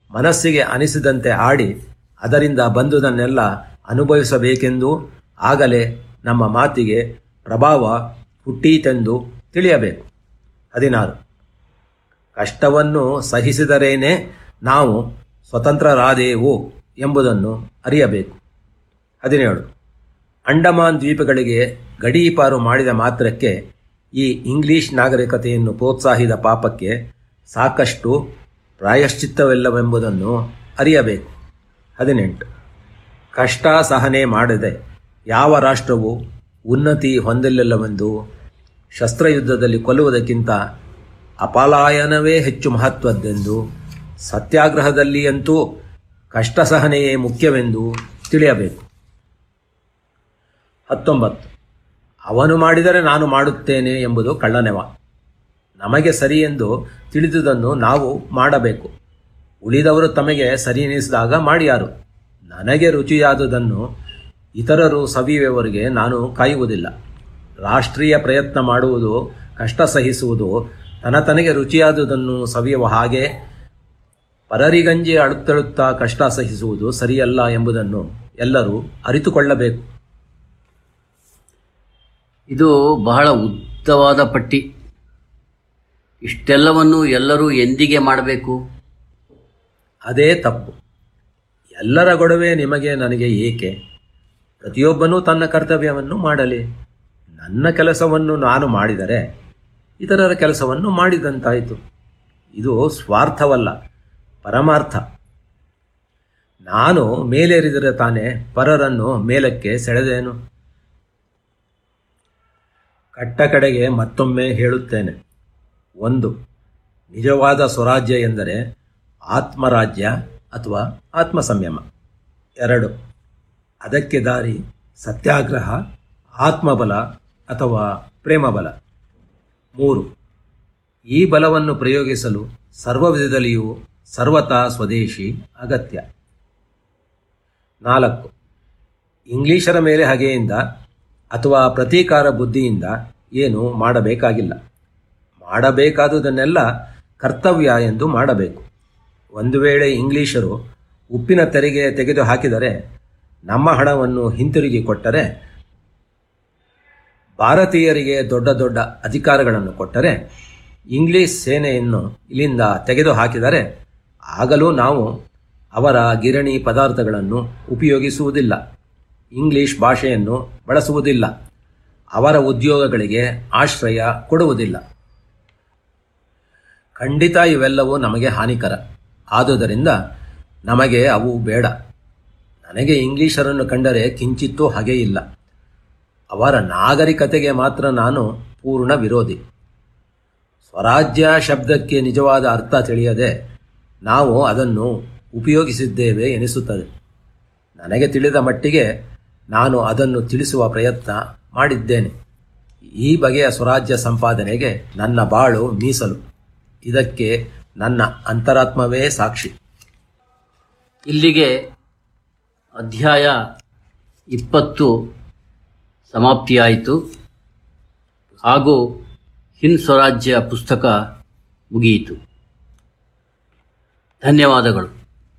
ಮನಸ್ಸಿಗೆ ಅನಿಸಿದಂತೆ ಆಡಿ ಅದರಿಂದ ಬಂದುದನ್ನೆಲ್ಲ ಅನುಭವಿಸಬೇಕೆಂದು ಆಗಲೇ ನಮ್ಮ ಮಾತಿಗೆ ಪ್ರಭಾವ ಹುಟ್ಟೀತೆಂದು ತಿಳಿಯಬೇಕು ಹದಿನಾರು ಕಷ್ಟವನ್ನು ಸಹಿಸಿದರೇನೆ ನಾವು ಸ್ವತಂತ್ರರಾದೆವು ಎಂಬುದನ್ನು ಅರಿಯಬೇಕು ಹದಿನೇಳು ಅಂಡಮಾನ್ ದ್ವೀಪಗಳಿಗೆ ಗಡೀಪಾರು ಮಾಡಿದ ಮಾತ್ರಕ್ಕೆ ಈ ಇಂಗ್ಲಿಷ್ ನಾಗರಿಕತೆಯನ್ನು ಪ್ರೋತ್ಸಾಹಿದ ಪಾಪಕ್ಕೆ ಸಾಕಷ್ಟು ಪ್ರಾಯಶ್ಚಿತ್ತವಿಲ್ಲವೆಂಬುದನ್ನು ಅರಿಯಬೇಕು ಹದಿನೆಂಟು ಕಷ್ಟ ಸಹನೆ ಮಾಡದೆ ಯಾವ ರಾಷ್ಟ್ರವು ಉನ್ನತಿ ಹೊಂದಿಲ್ಲವೆಂದು ಶಸ್ತ್ರಯುದ್ಧದಲ್ಲಿ ಕೊಲ್ಲುವುದಕ್ಕಿಂತ ಅಪಲಾಯನವೇ ಹೆಚ್ಚು ಮಹತ್ವದ್ದೆಂದು ಸತ್ಯಾಗ್ರಹದಲ್ಲಿಯಂತೂ ಕಷ್ಟ ಸಹನೆಯೇ ಮುಖ್ಯವೆಂದು ತಿಳಿಯಬೇಕು ಹತ್ತೊಂಬತ್ತು ಅವನು ಮಾಡಿದರೆ ನಾನು ಮಾಡುತ್ತೇನೆ ಎಂಬುದು ಕಳ್ಳನೆವ ನಮಗೆ ಸರಿ ಎಂದು ತಿಳಿದುದನ್ನು ನಾವು ಮಾಡಬೇಕು ಉಳಿದವರು ತಮಗೆ ಸರಿ ಎನಿಸಿದಾಗ ಮಾಡಿಯಾರು ನನಗೆ ರುಚಿಯಾದುದನ್ನು ಇತರರು ಸವಿಯುವವರಿಗೆ ನಾನು ಕಾಯುವುದಿಲ್ಲ ರಾಷ್ಟ್ರೀಯ ಪ್ರಯತ್ನ ಮಾಡುವುದು ಕಷ್ಟ ಸಹಿಸುವುದು ತನತನಗೆ ರುಚಿಯಾದುದನ್ನು ಸವಿಯುವ ಹಾಗೆ ಪರರಿಗಂಜಿ ಅಳುತ್ತಳುತ್ತಾ ಕಷ್ಟ ಸಹಿಸುವುದು ಸರಿಯಲ್ಲ ಎಂಬುದನ್ನು ಎಲ್ಲರೂ ಅರಿತುಕೊಳ್ಳಬೇಕು ಇದು ಬಹಳ ಉದ್ದವಾದ ಪಟ್ಟಿ ಇಷ್ಟೆಲ್ಲವನ್ನು ಎಲ್ಲರೂ ಎಂದಿಗೆ ಮಾಡಬೇಕು ಅದೇ ತಪ್ಪು ಎಲ್ಲರ ಗೊಡವೆ ನಿಮಗೆ ನನಗೆ ಏಕೆ ಪ್ರತಿಯೊಬ್ಬನೂ ತನ್ನ ಕರ್ತವ್ಯವನ್ನು ಮಾಡಲಿ ನನ್ನ ಕೆಲಸವನ್ನು ನಾನು ಮಾಡಿದರೆ ಇತರರ ಕೆಲಸವನ್ನು ಮಾಡಿದಂತಾಯಿತು ಇದು ಸ್ವಾರ್ಥವಲ್ಲ ಪರಮಾರ್ಥ ನಾನು ಮೇಲೇರಿದರೆ ತಾನೇ ಪರರನ್ನು ಮೇಲಕ್ಕೆ ಸೆಳೆದೇನು ಕಟ್ಟ ಕಡೆಗೆ ಮತ್ತೊಮ್ಮೆ ಹೇಳುತ್ತೇನೆ ಒಂದು ನಿಜವಾದ ಸ್ವರಾಜ್ಯ ಎಂದರೆ ಆತ್ಮರಾಜ್ಯ ಅಥವಾ ಆತ್ಮ ಸಂಯಮ ಎರಡು ಅದಕ್ಕೆ ದಾರಿ ಸತ್ಯಾಗ್ರಹ ಆತ್ಮಬಲ ಅಥವಾ ಪ್ರೇಮಬಲ ಮೂರು ಈ ಬಲವನ್ನು ಪ್ರಯೋಗಿಸಲು ಸರ್ವ ವಿಧದಲ್ಲಿಯೂ ಸರ್ವತಾ ಸ್ವದೇಶಿ ಅಗತ್ಯ ನಾಲ್ಕು ಇಂಗ್ಲಿಷರ ಮೇಲೆ ಹಗೆಯಿಂದ ಅಥವಾ ಪ್ರತೀಕಾರ ಬುದ್ಧಿಯಿಂದ ಏನು ಮಾಡಬೇಕಾಗಿಲ್ಲ ಮಾಡಬೇಕಾದುದನ್ನೆಲ್ಲ ಕರ್ತವ್ಯ ಎಂದು ಮಾಡಬೇಕು ಒಂದು ವೇಳೆ ಇಂಗ್ಲಿಷರು ಉಪ್ಪಿನ ತೆರಿಗೆ ತೆಗೆದು ಹಾಕಿದರೆ ನಮ್ಮ ಹಣವನ್ನು ಹಿಂತಿರುಗಿ ಕೊಟ್ಟರೆ ಭಾರತೀಯರಿಗೆ ದೊಡ್ಡ ದೊಡ್ಡ ಅಧಿಕಾರಗಳನ್ನು ಕೊಟ್ಟರೆ ಇಂಗ್ಲಿಷ್ ಸೇನೆಯನ್ನು ಇಲ್ಲಿಂದ ತೆಗೆದು ಹಾಕಿದರೆ ಆಗಲೂ ನಾವು ಅವರ ಗಿರಣಿ ಪದಾರ್ಥಗಳನ್ನು ಉಪಯೋಗಿಸುವುದಿಲ್ಲ ಇಂಗ್ಲಿಷ್ ಭಾಷೆಯನ್ನು ಬಳಸುವುದಿಲ್ಲ ಅವರ ಉದ್ಯೋಗಗಳಿಗೆ ಆಶ್ರಯ ಕೊಡುವುದಿಲ್ಲ ಖಂಡಿತ ಇವೆಲ್ಲವೂ ನಮಗೆ ಹಾನಿಕರ ಆದುದರಿಂದ ನಮಗೆ ಅವು ಬೇಡ ನನಗೆ ಇಂಗ್ಲಿಷರನ್ನು ಕಂಡರೆ ಕಿಂಚಿತ್ತೂ ಹಾಗೆ ಇಲ್ಲ ಅವರ ನಾಗರಿಕತೆಗೆ ಮಾತ್ರ ನಾನು ಪೂರ್ಣ ವಿರೋಧಿ ಸ್ವರಾಜ್ಯ ಶಬ್ದಕ್ಕೆ ನಿಜವಾದ ಅರ್ಥ ತಿಳಿಯದೆ ನಾವು ಅದನ್ನು ಉಪಯೋಗಿಸಿದ್ದೇವೆ ಎನಿಸುತ್ತದೆ ನನಗೆ ತಿಳಿದ ಮಟ್ಟಿಗೆ ನಾನು ಅದನ್ನು ತಿಳಿಸುವ ಪ್ರಯತ್ನ ಮಾಡಿದ್ದೇನೆ ಈ ಬಗೆಯ ಸ್ವರಾಜ್ಯ ಸಂಪಾದನೆಗೆ ನನ್ನ ಬಾಳು ಮೀಸಲು ಇದಕ್ಕೆ ನನ್ನ ಅಂತರಾತ್ಮವೇ ಸಾಕ್ಷಿ ಇಲ್ಲಿಗೆ ಅಧ್ಯಾಯ ಇಪ್ಪತ್ತು ಸಮಾಪ್ತಿಯಾಯಿತು ಹಾಗೂ ಹಿಂದ್ ಸ್ವರಾಜ್ಯ ಪುಸ್ತಕ ಮುಗಿಯಿತು ಧನ್ಯವಾದಗಳು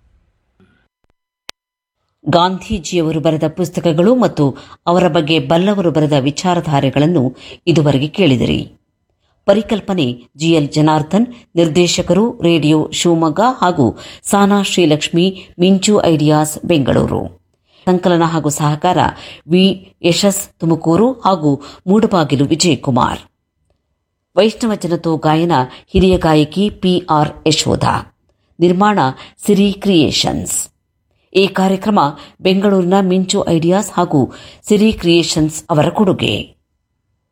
ಗಾಂಧೀಜಿಯವರು ಬರೆದ ಪುಸ್ತಕಗಳು ಮತ್ತು ಅವರ ಬಗ್ಗೆ ಬಲ್ಲವರು ಬರೆದ ವಿಚಾರಧಾರೆಗಳನ್ನು ಇದುವರೆಗೆ ಕೇಳಿದಿರಿ ಪರಿಕಲ್ಪನೆ ಜಿಎಲ್ ಜನಾರ್ದನ್ ನಿರ್ದೇಶಕರು ರೇಡಿಯೋ ಶಿವಮೊಗ್ಗ ಹಾಗೂ ಸಾನಾ ಶ್ರೀಲಕ್ಷ್ಮಿ ಮಿಂಚು ಐಡಿಯಾಸ್ ಬೆಂಗಳೂರು ಸಂಕಲನ ಹಾಗೂ ಸಹಕಾರ ವಿ ಯಶಸ್ ತುಮಕೂರು ಹಾಗೂ ಮೂಡಬಾಗಿಲು ವಿಜಯಕುಮಾರ್ ವೈಷ್ಣವ ಜನತೋ ಗಾಯನ ಹಿರಿಯ ಗಾಯಕಿ ಪಿಆರ್ ಯಶೋಧ ನಿರ್ಮಾಣ ಸಿರಿ ಕ್ರಿಯೇಷನ್ಸ್ ಈ ಕಾರ್ಯಕ್ರಮ ಬೆಂಗಳೂರಿನ ಮಿಂಚು ಐಡಿಯಾಸ್ ಹಾಗೂ ಸಿರಿ ಕ್ರಿಯೇಷನ್ಸ್ ಅವರ ಕೊಡುಗೆ